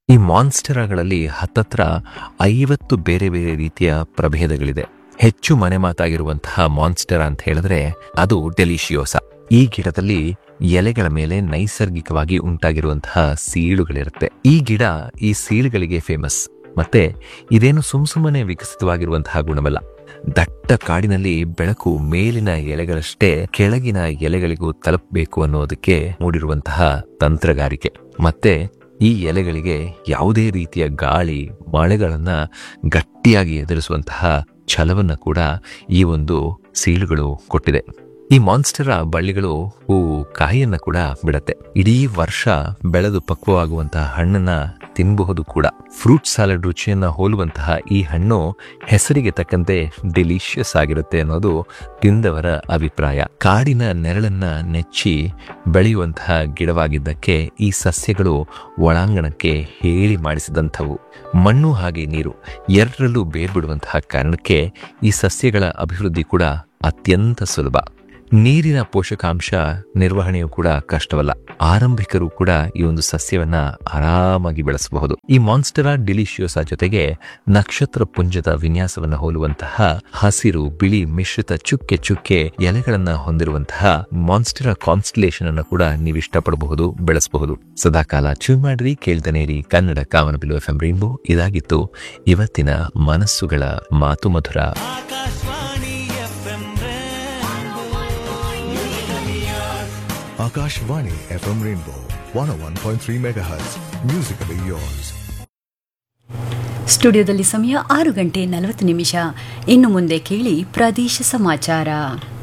ಈ ಮಾನ್ಸ್ಟರಗಳಲ್ಲಿ ಹತ್ತತ್ರ ಐವತ್ತು ಬೇರೆ ಬೇರೆ ರೀತಿಯ ಪ್ರಭೇದಗಳಿದೆ ಹೆಚ್ಚು ಮನೆ ಮಾತಾಗಿರುವಂತಹ ಮಾನ್ಸ್ಟರ್ ಅಂತ ಹೇಳಿದ್ರೆ ಅದು ಡೆಲಿಶಿಯೋಸ ಈ ಗಿಡದಲ್ಲಿ ಎಲೆಗಳ ಮೇಲೆ ನೈಸರ್ಗಿಕವಾಗಿ ಉಂಟಾಗಿರುವಂತಹ ಸೀಳುಗಳಿರುತ್ತೆ ಈ ಗಿಡ ಈ ಸೀಳುಗಳಿಗೆ ಫೇಮಸ್ ಮತ್ತೆ ಇದೇನು ಸುಮ್ ಸುಮ್ಮನೆ ವಿಕಸಿತವಾಗಿರುವಂತಹ ಗುಣವಲ್ಲ ದಟ್ಟ ಕಾಡಿನಲ್ಲಿ ಬೆಳಕು ಮೇಲಿನ ಎಲೆಗಳಷ್ಟೇ ಕೆಳಗಿನ ಎಲೆಗಳಿಗೂ ತಲುಪಬೇಕು ಅನ್ನೋದಕ್ಕೆ ಮೂಡಿರುವಂತಹ ತಂತ್ರಗಾರಿಕೆ ಮತ್ತೆ ಈ ಎಲೆಗಳಿಗೆ ಯಾವುದೇ ರೀತಿಯ ಗಾಳಿ ಮಳೆಗಳನ್ನ ಗಟ್ಟಿಯಾಗಿ ಎದುರಿಸುವಂತಹ ಛಲವನ್ನ ಕೂಡ ಈ ಒಂದು ಸೀಳುಗಳು ಕೊಟ್ಟಿದೆ ಈ ಮಾನ್ಸ್ಟರ ಬಳ್ಳಿಗಳು ಹೂವು ಕಾಯಿಯನ್ನ ಕೂಡ ಬಿಡತ್ತೆ ಇಡೀ ವರ್ಷ ಬೆಳೆದು ಪಕ್ವವಾಗುವಂತಹ ಹಣ್ಣನ್ನ ತಿನ್ನಬಹುದು ಕೂಡ ಫ್ರೂಟ್ ಸಾಲಡ್ ರುಚಿಯನ್ನ ಹೋಲುವಂತಹ ಈ ಹಣ್ಣು ಹೆಸರಿಗೆ ತಕ್ಕಂತೆ ಡಿಲಿಷಿಯಸ್ ಆಗಿರುತ್ತೆ ಅನ್ನೋದು ತಿಂದವರ ಅಭಿಪ್ರಾಯ ಕಾಡಿನ ನೆರಳನ್ನ ನೆಚ್ಚಿ ಬೆಳೆಯುವಂತಹ ಗಿಡವಾಗಿದ್ದಕ್ಕೆ ಈ ಸಸ್ಯಗಳು ಒಳಾಂಗಣಕ್ಕೆ ಹೇಳಿ ಮಾಡಿಸಿದಂಥವು ಮಣ್ಣು ಹಾಗೆ ನೀರು ಎರಡರಲ್ಲೂ ಬೇರ್ಬಿಡುವಂತಹ ಕಾರಣಕ್ಕೆ ಈ ಸಸ್ಯಗಳ ಅಭಿವೃದ್ಧಿ ಕೂಡ ಅತ್ಯಂತ ಸುಲಭ ನೀರಿನ ಪೋಷಕಾಂಶ ನಿರ್ವಹಣೆಯು ಕೂಡ ಕಷ್ಟವಲ್ಲ ಆರಂಭಿಕರು ಕೂಡ ಈ ಒಂದು ಸಸ್ಯವನ್ನ ಆರಾಮಾಗಿ ಬೆಳೆಸಬಹುದು ಈ ಮಾನ್ಸ್ಟರಾ ಡಿಲಿಶಿಯೋಸ ಜೊತೆಗೆ ನಕ್ಷತ್ರ ಪುಂಜದ ವಿನ್ಯಾಸವನ್ನ ಹೋಲುವಂತಹ ಹಸಿರು ಬಿಳಿ ಮಿಶ್ರಿತ ಚುಕ್ಕೆ ಚುಕ್ಕೆ ಎಲೆಗಳನ್ನ ಹೊಂದಿರುವಂತಹ ಮಾನ್ಸ್ಟರಾ ಕಾನ್ಸ್ಟಲೇಷನ್ ಅನ್ನು ಕೂಡ ನೀವು ಇಷ್ಟಪಡಬಹುದು ಬೆಳೆಸಬಹುದು ಸದಾಕಾಲ ಚೂನ್ ಮಾಡ್ರಿ ಕೇಳ್ತಾನೇರಿ ಕನ್ನಡ ಕಾಮನಬಿಲು ಎಫ್ ಎಂ ರೈನ್ಬೋ ಇದಾಗಿತ್ತು ಇವತ್ತಿನ ಮನಸ್ಸುಗಳ ಮಾತು ಮಧುರ Akashvani F M Akashvani FM Rainbow 101.3 MHz. Musically yours. ಸ್ಟುಡಿಯೋದಲ್ಲಿ ಸಮಯ ಆರು ಗಂಟೆ ನಲವತ್ತು ನಿಮಿಷ ಇನ್ನು ಮುಂದೆ ಕೇಳಿ ಪ್ರದೇಶ ಸಮಾಚಾರ